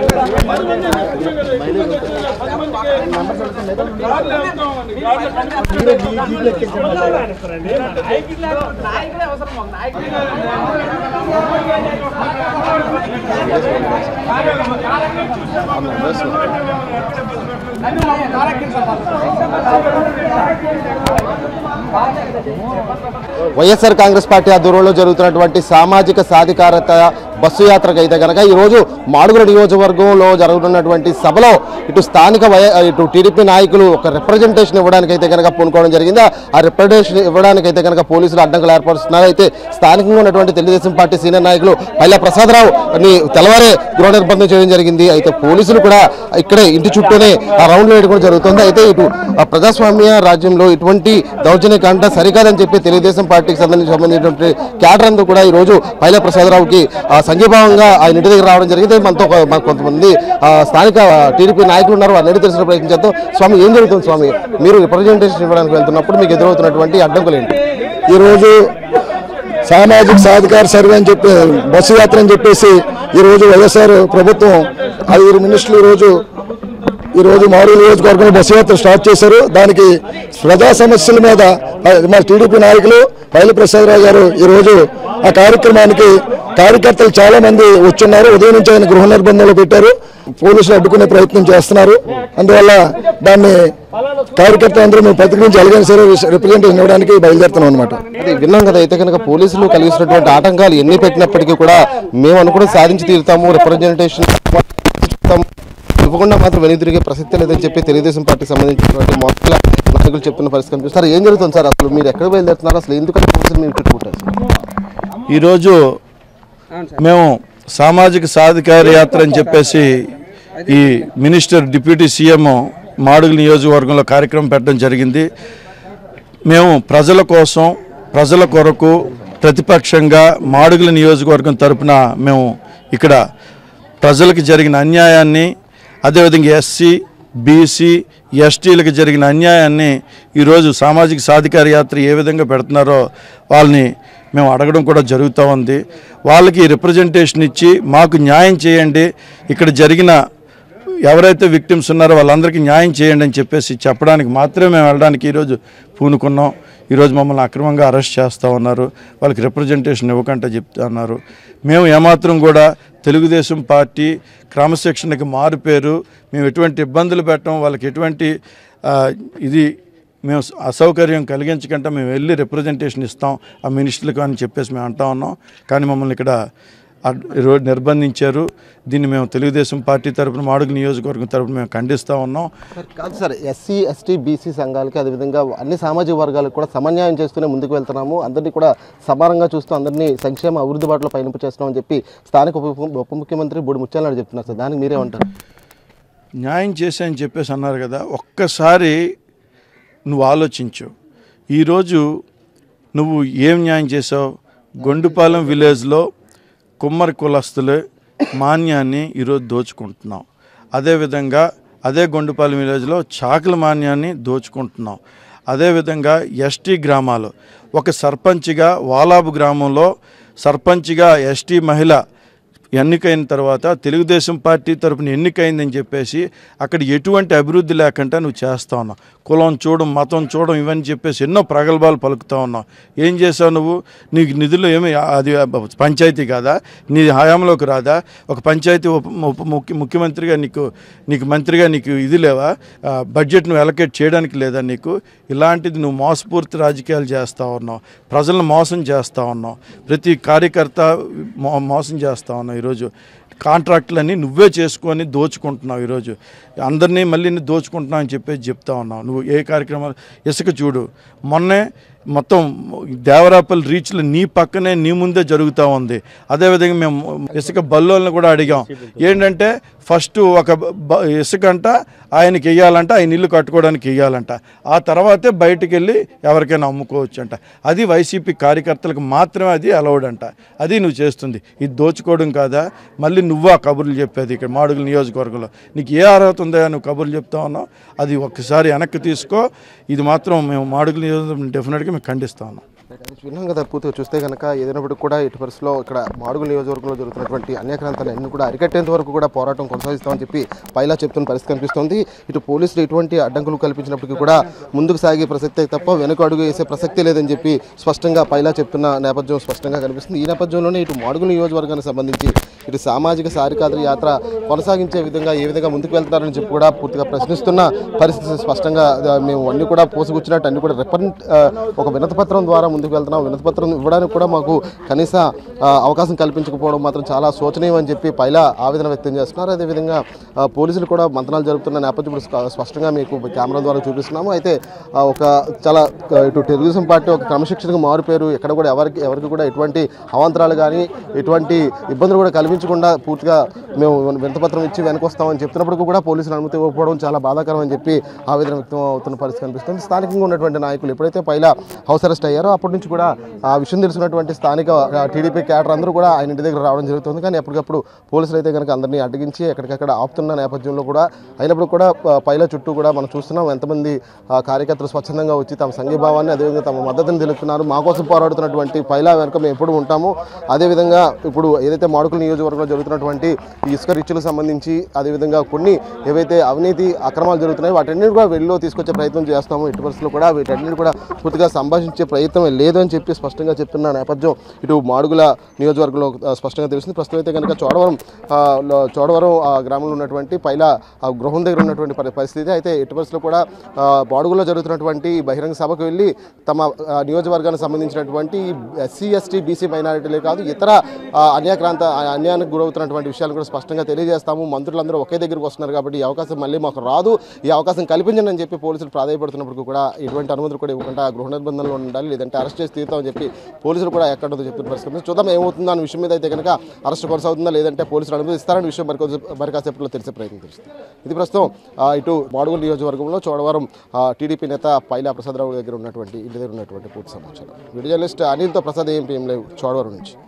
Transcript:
YSR Congress party ఆధ్వర్యంలో జరుగుతున్నటువంటి సామాజిక సాధికారత బస్సు యాత్రకు అయితే కనుక ఈరోజు మాడుగుల నియోజకవర్గంలో జరుగుతున్నటువంటి సభలో ఇటు స్థానిక వై- ఇటు టీడీపీ నాయకులు ఒక రిప్రజెంటేషన్ ఇవ్వడానికి అయితే కనుక పూనుకోవడం జరిగింది ఆ రిప్రజెంటేషన్ ఇవ్వడానికి అయితే కనుక పోలీసులు అడ్డంకులు ఏర్పరుస్తున్నారు అయితే స్థానికంగా ఉన్నటువంటి తెలుగుదేశం పార్టీ సీనియర్ నాయకులు పల్లె ప్రసాదరావు ని తెల్లవారే గృహ నిర్బంధం చేయడం జరిగింది అయితే పోలీసులు కూడా ఇక్కడే ఇంటి చుట్టూనే ఆ రౌండ్లు వేయడం కూడా జరుగుతుంది అయితే ఇటు ఆ ప్రజాస్వామ్య రాజ్యంలో ఇటువంటి దౌర్జన్య కాండ సరికాదని చెప్పి తెలుగుదేశం పార్టీకి సంబంధించి సంబంధించినటువంటి క్యాడర్ అంతా కూడా ఈ రోజు పైల ప్రసాదరావుకి ఆ, సంఘీభావంగా ఆయన ఇంటి దగ్గర రావడం జరిగింది మనతో ఒక- మన కొంతమంది ఆ, స్థానిక టీడీపీ నాయకులు ఉన్నారు వారిని అడిగి తెలిసిన ప్రయత్నం చేద్దాం స్వామి ఏం జరుగుతుంది స్వామి మీరు రిప్రజెంటేషన్ ఇవ్వడానికి వెళ్తున్నప్పుడు మీకు ఎదురవుతున్నటువంటి అడ్డంకులు ఏంటి ఈరోజు సామాజిక సాధికార సర్వే అని చెప్పి బస్సు యాత్ర అని చెప్పేసి ఈరోజు వైఎస్ఆర్ ప్రభుత్వం ఐదుగురు మినిస్టర్లు ఈరోజు ఈరోజు మాడు నియోజకవర్గంలో బస్సు యాత్ర స్టార్ట్ చేశారు దానికి ప్రజా సమస్యల మీద మా టీడీపీ నాయకులు పైలి ప్రసాదరావు గారు ఈరోజు ఆ కార్యక్రమానికి కార్యకర్తలు చాలా మంది వచ్చున్నారు ఉదయం నుంచి ఆయన గృహ నిర్బంధంలో పెట్టారు పోలీసులు అడ్డుకునే ప్రయత్నం చేస్తున్నారు అందువల్ల దాన్ని కార్యకర్తలు అందరూ మేము ప్రతిఘటించి ఎలాగైనా సరే రిప్రజెంటేషన్ ఇవ్వడానికి బయలుదేరుతున్నాం అనమాట అది విన్నాం కదా అయితే కనుక పోలీసులు కలిగిస్తున్నటువంటి ఆటంకాలు ఎన్ని పెట్టినప్పటికీ కూడా మేము అనుకుని సాధించి తీరుతాము రిప్రజెంటేషన్ ఇవ్వకుండా మాత్రం వెనుదిరిగే ప్రసక్తి లేదని చెప్పి తెలుగుదేశం పార్టీకి సంబంధించినటువంటి మొదల నాయకులు చెప్తున్న పరిస్థితి కనిపిస్తుంది సార్ ఏం జరుగుతుంది సార్ అసలు మీరు ఎక్కడ బయలుదేరుతున్నారు అసలు ఎందుకని పోలీసులు మీరు చుట్టుకుంటారు సార్ ఈరోజు మేము సామాజిక సాధికార యాత్ర అని చెప్పేసి ఈ మినిస్టర్ డిప్యూటీ సీఎం మాడుగుల నియోజకవర్గంలో కార్యక్రమం పెట్టడం జరిగింది మేము ప్రజల కోసం ప్రజల కొరకు ప్రతిపక్షంగా మాడుగుల నియోజకవర్గం తరపున మేము ఇక్కడ ప్రజలకు జరిగిన అన్యాయాన్ని అదేవిధంగా ఎస్సీ బీసీ ఎస్టీలకు జరిగిన అన్యాయాన్ని ఈరోజు సామాజిక సాధికార యాత్ర ఏ విధంగా పెడుతున్నారో వాళ్ళని మేము అడగడం కూడా జరుగుతూ ఉంది వాళ్ళకి రిప్రజెంటేషన్ ఇచ్చి మాకు న్యాయం చేయండి ఇక్కడ జరిగిన ఎవరైతే విక్టిమ్స్ ఉన్నారో వాళ్ళందరికీ న్యాయం చేయండి అని చెప్పేసి చెప్పడానికి మాత్రమే మేము వెళ్ళడానికి ఈరోజు పూనుకున్నాం ఈరోజు మమ్మల్ని అక్రమంగా అరెస్ట్ చేస్తూ ఉన్నారు వాళ్ళకి రిప్రజెంటేషన్ ఇవ్వకుండా చెప్తా ఉన్నారు మేము ఏమాత్రం కూడా తెలుగుదేశం పార్టీ క్రమశిక్షణకి మారుపేరు మేము ఎటువంటి ఇబ్బందులు పెట్టం వాళ్ళకి ఎటువంటి ఆ, ఇది మేము అసౌకర్యం కలిగించకుండా మేము వెళ్ళి రిప్రజెంటేషన్ ఇస్తాం ఆ మినిస్టర్లకు అని చెప్పేసి మేము అంటా ఉన్నాం కానీ మమ్మల్ని ఇక్కడ అడ్- ఈరోజు నిర్బంధించారు దీన్ని మేము తెలుగుదేశం పార్టీ తరపున మాడుగు నియోజకవర్గం తరపున మేము ఖండిస్తూ ఉన్నాం సార్ కాదు సార్ ఎస్సీ ఎస్టీ బీసీ సంఘాలకి అదేవిధంగా అన్ని సామాజిక వర్గాలకు కూడా సమన్యాయం చేస్తూనే ముందుకు వెళ్తున్నాము అందరినీ కూడా సమానంగా చూస్తూ అందరినీ సంక్షేమ అభివృద్ధి బాటలో పయనింపు చేస్తున్నామని చెప్పి స్థానిక ఉప ఉప ముఖ్యమంత్రి బుడి ముత్యాలనాడు చెప్తున్నారు సార్ దానికి మీరేమంటారు న్యాయం చేశా అని చెప్పేసి అన్నారు కదా ఒక్కసారి నువ్వు ఆలోచించు ఈరోజు నువ్వు ఏం న్యాయం చేసావు గొండుపాలెం విలేజ్లో కుమ్మరి కులస్తులే మాన్యాన్ని ఈరోజు దోచుకుంటున్నావు అదేవిధంగా అదే గొండుపాలెం విలేజ్లో చాకల మాన్యాన్ని దోచుకుంటున్నావు అదేవిధంగా ఎస్టీ గ్రామాలు ఒక సర్పంచ్గా వాలాబు గ్రామంలో సర్పంచ్గా ఎస్టీ మహిళ ఎన్నికైన తర్వాత తెలుగుదేశం పార్టీ తరపున ఎన్నికైందని చెప్పేసి అక్కడ ఎటువంటి అభివృద్ధి లేకుండా నువ్వు చేస్తా ఉన్నావు కులం చూడడం మతం చూడడం ఇవన్నీ చెప్పేసి ఎన్నో ప్రగల్భాలు పలుకుతా ఉన్నావు ఏం చేసావు నువ్వు నీకు నిధులు ఏమి అది పంచాయతీ కాదా నీ హయాంలోకి రాదా ఒక పంచాయతీ ఉప ఉప ముఖ్య ముఖ్యమంత్రిగా నీకు నీకు మంత్రిగా నీకు ఇది లేవా ఆ, బడ్జెట్ నువ్వు అలొకేట్ చేయడానికి లేదా నీకు ఇలాంటిది నువ్వు మోసపూర్తి రాజకీయాలు చేస్తూ ఉన్నావు ప్రజలను మోసం చేస్తూ ఉన్నావు ప్రతి కార్యకర్త మో మోసం చేస్తూ ఉన్నావు ఈరోజు కాంట్రాక్టులన్నీ నువ్వే చేసుకొని దోచుకుంటున్నావు ఈరోజు అందరినీ మళ్ళీ నీ దోచుకుంటున్నావు అని చెప్పేసి చెప్తా ఉన్నావు నువ్వు ఏ కార్యక్రమాలు ఇసుక చూడు మొన్నే మొత్తం దేవరాపల్లి రీచ్లు నీ పక్కనే నీ ముందే జరుగుతూ ఉంది అదేవిధంగా మేము ఇసుక బల్లోల్ని కూడా అడిగాం ఏంటంటే ఫస్ట్ ఒక బ- ఇసుక అంట ఆయనకి వెయ్యాలంట ఆయన ఇల్లు కట్టుకోవడానికి వెయ్యాలంట ఆ తర్వాతే బయటికి వెళ్ళి ఎవరికైనా అమ్ముకోవచ్చు అంట అది వైసీపీ కార్యకర్తలకు మాత్రమే అది అలౌడ్ అంట అది నువ్వు చేస్తుంది ఇది దోచుకోవడం కాదా మళ్ళీ నువ్వు ఆ కబుర్లు చెప్పేది ఇక్కడ మాడుగుల నియోజకవర్గంలో నీకు ఏ అర్హత ఉందా నువ్వు కబుర్లు చెప్తా ఉన్నావు అది ఒక్కసారి వెనక్కి తీసుకో ఇది మాత్రం మేము మాడుగుల నియోజకవర్గం డెఫినెట్గా మేము ఖండిస్తా ఉన్నాం అది విన్నాం కదా పూర్తిగా చూస్తే కనుక ఏదైనప్పుడు కూడా ఇటు పరిస్థితిలో ఇక్కడ మాడుగుల నియోజకవర్గంలో జరుగుతున్నటువంటి అన్యాక్రాంతాలు అన్ని కూడా అరికట్టేంత వరకు కూడా పోరాటం కొనసాగిస్తామని చెప్పి పైలా చెప్తున్న పరిస్థితి కనిపిస్తోంది ఇటు పోలీసులు ఎటువంటి అడ్డంకులు కల్పించినప్పటికీ కూడా ముందుకు సాగే ప్రసక్తే తప్ప వెనుక అడుగు వేసే ప్రసక్తి లేదని చెప్పి స్పష్టంగా పైలా చెప్తున్న నేపథ్యం స్పష్టంగా కనిపిస్తుంది ఈ నేపథ్యంలోనే ఇటు మాడుగుల నియోజకవర్గానికి సంబంధించి ఇటు సామాజిక సారికాద్రి యాత్ర కొనసాగించే విధంగా ఏ విధంగా ముందుకు వెళ్తారని చెప్పి కూడా పూర్తిగా ప్రశ్నిస్తున్న పరిస్థితి స్పష్టంగా ఆ, మేము అన్ని కూడా పోసుకొచ్చినట్టు అన్ని కూడా రిప్రజెంట్ ఒక వినతిపత్రం ద్వారా ముందుకు వెళ్తున్నాం వినతిపత్రం ఇవ్వడానికి కూడా మాకు కనీస ఆ, అవకాశం కల్పించకపోవడం మాత్రం చాలా శోచనీయం అని చెప్పి పైలా ఆవేదన వ్యక్తం చేస్తున్నారు అదేవిధంగా ఆ, పోలీసులు కూడా మంత్రాలు జరుపుతున్న నేపథ్యం ఇప్పుడు స్ప- స్పష్టంగా మీకు కెమెరా ద్వారా చూపిస్తున్నాము అయితే ఆ, ఒక చాలా ఆ, ఇటు తెలుగుదేశం పార్టీ ఒక క్రమశిక్షణకు మారుపేరు ఎక్కడ కూడా ఎవరికి ఎవరికి కూడా ఎటువంటి అవాంతరాలు కానీ ఎటువంటి ఇబ్బందులు కూడా కల్పించకుండా పూర్తిగా మేము వింతపత్రం ఇచ్చి వెనకొస్తామని చెప్తున్నప్పుడు కూడా పోలీసులు అనుమతి ఇవ్వకపోవడం చాలా బాధాకరం అని చెప్పి ఆవేదన వ్యక్తం అవుతున్న పరిస్థితి కనిపిస్తుంది స్థానికంగా ఉన్నటువంటి నాయకులు ఎప్పుడైతే పైలా హౌస్ అరెస్ట్ అయ్యారో అప్పటి నుంచి కూడా ఆ విషయం తెలిసినటువంటి స్థానిక టీడీపీ క్యాడర్ అందరూ కూడా ఆయన ఇంటి దగ్గర రావడం జరుగుతుంది కానీ ఎప్పటికప్పుడు పోలీసులు అయితే కనుక అందరినీ అడ్డగించి ఎక్కడికక్కడ ఆపుతున్న నేపథ్యంలో కూడా అయినప్పుడు కూడా ప- పైలా చుట్టూ కూడా మనం చూస్తున్నాం ఎంతమంది ఆ, కార్యకర్తలు స్వచ్ఛందంగా వచ్చి తమ సంఘీభావాన్ని అదేవిధంగా తమ మద్దతుని తెలుపుతున్నారు మా కోసం పోరాడుతున్నటువంటి పైలా వెనుక మేము ఎప్పుడు ఉంటాము అదేవిధంగా ఇప్పుడు ఏదైతే మాడుకుల నియోజకవర్గంలో జరుగుతున్నటువంటి ఈ ఇసుక రిచ్చులకు సంబంధించి అదేవిధంగా కొన్ని ఏవైతే అవినీతి అక్రమాలు జరుగుతున్నాయో వాటన్నిటి కూడా వెళ్ళిలో తీసుకొచ్చే ప్రయత్నం చేస్తాము ఇటు పరిస్థితుల్లో కూడా వీటన్నిటి కూడా పూర్తిగా సంభాషించే ప్రయత్నం లేదు అని చెప్పి స్పష్టంగా చెప్తున్న నేపథ్యం ఇటు మాడుగుల నియోజకవర్గంలో ఆ, స్పష్టంగా తెలుస్తుంది ప్రస్తుతం అయితే కనుక చోడవరం ఆ, లో- చోడవరం ఆ, గ్రామంలో ఉన్నటువంటి పైలా ఆ గృహం దగ్గర ఉన్నటువంటి పరి- పరిస్థితి అయితే ఎటు పరిస్థితుల్లో కూడా ఆ, మాడుగులో జరుగుతున్నటువంటి ఈ బహిరంగ సభకు వెళ్ళి తమ ఆ, నియోజకవర్గానికి సంబంధించినటువంటి ఎస్సీ ఎస్టీ బీసీ మైనారిటీలే కాదు ఇతర ఆ, అన్యాక్రాంత ఆ, అన్యాయానికి గురవుతున్నటువంటి విషయాలు కూడా స్పష్టంగా తెలియజేస్తాము మంత్రులందరూ ఒకే దగ్గరికి వస్తున్నారు కాబట్టి ఈ అవకాశం మళ్ళీ మాకు రాదు ఈ అవకాశం కల్పించండి అని చెప్పి పోలీసులు ప్రాధాయపడుతున్నప్పుడు కూడా ఎటువంటి అనుమతులు కూడా ఇవ్వకుండా గృహ నిర్బంధంలో ఉండాలి లేదంటే అరెస్ట్ చేసి తీరుతామని చెప్పి పోలీసులు కూడా ఎక్కడో చెప్తున్న పరిస్థితి ఉంది. చూద్దాం ఏమవుతుందో అనే విషయం మీద అయితే కనుక అరెస్ట్ కొనసాగుతుందా లేదంటే పోలీసులు అనుమతి ఇస్తారనే విషయం మరి కొంచెం మరి కాసేపట్లో తెలిసే ప్రయత్నం చేస్తుంది ఇది ప్రస్తుతం ఆ, ఇటు మాడుగుల నియోజకవర్గంలో చోడవరం ఆ, టీడీపీ నేత పైలా ప్రసాదరావు దగ్గర ఉన్నటువంటి ఇంటి దగ్గర ఉన్నటువంటి పూర్తి సమాచారం వీడియో జర్నలిస్ట్ అనిల్తో ప్రసాద్ ఏం లేవు చోడవరం నుంచి